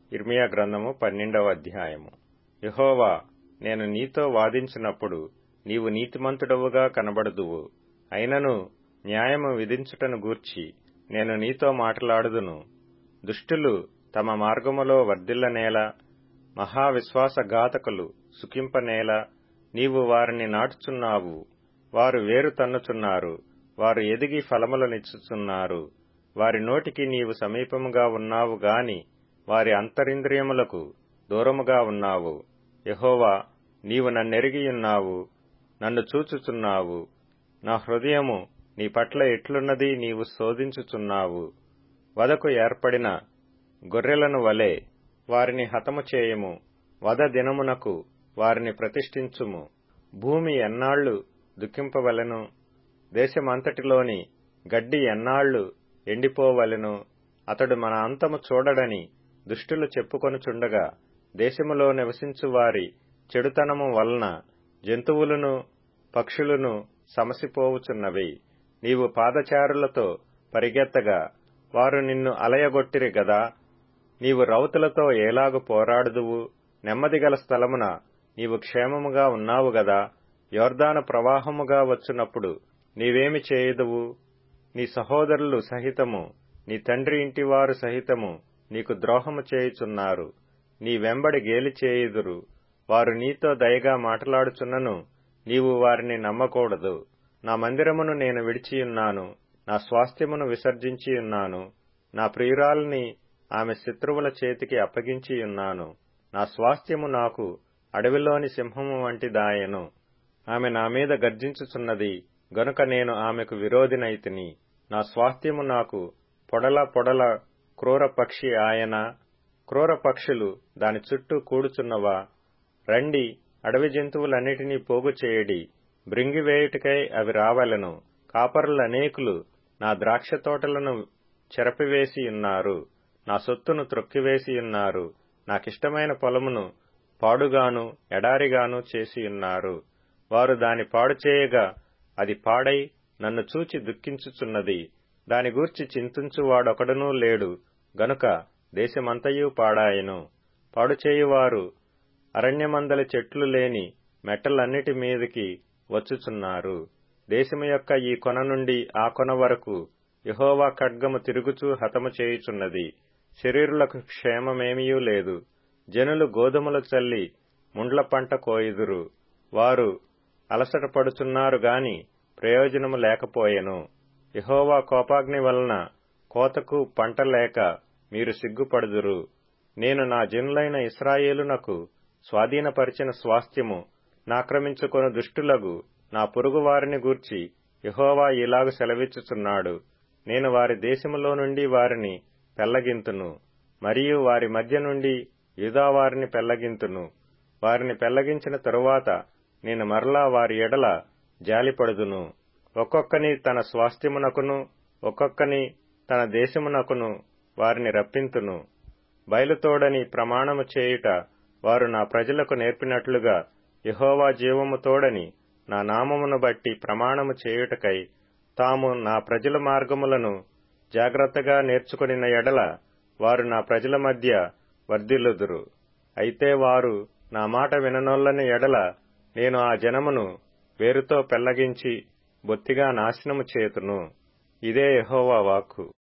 ఇర్మియా గ్రంథము పన్నెండవ అధ్యాయము యహోవా నేను నీతో వాదించినప్పుడు నీవు నీతిమంతుడవుగా కనబడుదువు అయినను న్యాయము విధించుటను గూర్చి నేను నీతో మాట్లాడుదును దుష్టులు తమ మార్గములో వర్ధిల్లనేల మహావిశ్వాసఘాతకులు సుఖింపనేల నీవు వారిని నాటుచున్నావు వారు వేరు తన్నుచున్నారు వారు ఎదిగి ఫలములనిచ్చుచున్నారు వారి నోటికి నీవు సమీపముగా ఉన్నావు గాని వారి అంతరింద్రియములకు దూరముగా ఉన్నావు యహోవా నీవు నన్నెరిగియున్నావు నన్ను చూచుచున్నావు నా హృదయము నీ పట్ల ఎట్లున్నది నీవు శోధించుచున్నావు వదకు ఏర్పడిన గొర్రెలను వలె వారిని హతము చేయము వద దినమునకు వారిని ప్రతిష్ఠించుము భూమి ఎన్నాళ్లు దుఃఖింపవలెను దేశమంతటిలోని గడ్డి ఎన్నాళ్లు ఎండిపోవలెను అతడు మన అంతము చూడడని దుష్టులు చెప్పుకొనుచుండగా దేశములో నివసించు వారి చెడుతనము వలన జంతువులను పక్షులను సమసిపోవుచున్నవి నీవు పాదచారులతో పరిగెత్తగా వారు నిన్ను అలయగొట్టిరి గదా నీవు రౌతులతో ఏలాగు పోరాడుదువు నెమ్మదిగల స్థలమున నీవు క్షేమముగా ఉన్నావు గదా యోర్దాను ప్రవాహముగా వచ్చునప్పుడు నీవేమి చేయుదువు నీ సహోదరులు సహితము నీ తండ్రి ఇంటివారు సహితము నీకు ద్రోహము చేయుచున్నారు నీ వెంబడి గేలి చేయుదురు వారు నీతో దయగా మాట్లాడుచున్నను నీవు వారిని నమ్మకూడదు నా మందిరమును నేను విడిచియున్నాను నా స్వాస్థ్యమును విసర్జించియున్నాను నా ప్రియురాల్ని ఆమె శత్రువుల చేతికి అప్పగించియున్నాను నా స్వాస్థ్యము నాకు అడవిలోని సింహము వంటిదాయను ఆమె నా మీద గర్జించుచున్నది గనుక నేను ఆమెకు విరోధినైతిని నా స్వాస్థ్యము నాకు పొడల పొడల క్రూర పక్షి ఆయన క్రూర పక్షులు దాని చుట్టూ కూడుచున్నవా రండి అడవి జంతువులన్నిటినీ పోగు చేయడి బ్రింగివేయుటకై అవి రావలెను కాపరులనేకులు నా ద్రాక్ష తోటలను చెరపివేసి ఉన్నారు నా సొత్తును త్రొక్కివేసి ఉన్నారు నాకిష్టమైన పొలమును పాడుగాను ఎడారిగాను చేసియున్నారు వారు దాని పాడు చేయగా అది పాడై నన్ను చూచి దుఃఖించుచున్నది దాని గూర్చి చింతించువాడొకడునూ లేడు గనుక దేశమంతయు పాడాయెను పాడుచేయువారు అరణ్యమందలి చెట్లు లేని మెట్టలన్నిటి మీదికి వచ్చుచున్నారు దేశము యొక్క ఈ కొన నుండి ఆ కొన వరకు యహోవా ఖడ్గము తిరుగుచూ హతము చేయుచున్నది శరీరులకు క్షేమమేమియూ లేదు జనులు గోధుమలు చల్లి ముండ్ల పంట కోయుదురు వారు అలసట పడుచున్నారు గాని ప్రయోజనము లేకపోయెను యహోవా కోపాగ్ని వలన కోతకు పంట లేక మీరు సిగ్గుపడుదురు నేను నా జనులైన ఇస్రాయేలునకు స్వాధీనపరిచిన స్వాస్థ్యము నాక్రమించుకొను దుష్టులగు నా పొరుగువారిని గూర్చి యహోవా ఇలాగు సెలవిచ్చుచున్నాడు నేను వారి దేశములో నుండి వారిని పెళ్లగింతును మరియు వారి మధ్య నుండి యూదావారిని పెళ్లగింతును వారిని పెళ్లగించిన తరువాత నేను మరలా వారి ఎడల జాలిపడుదును ఒక్కొక్కని తన స్వాస్థ్యమునకును ఒక్కొక్కని తన దేశమునకును వారిని రప్పింతును బయలుతోడని ప్రమాణము చేయుట వారు నా ప్రజలకు నేర్పినట్లుగా యహోవా జీవము తోడని నా నామమును బట్టి ప్రమాణము చేయుటకై తాము నా ప్రజల మార్గములను జాగ్రత్తగా నేర్చుకొనిన ఎడల వారు నా ప్రజల మధ్య వర్ధిల్లుదురు అయితే వారు నా మాట విననొల్లని ఎడల నేను ఆ జనమును వేరుతో పెళ్లగించి బొత్తిగా నాశనము చేతును ఇదే యహోవా వాక్కు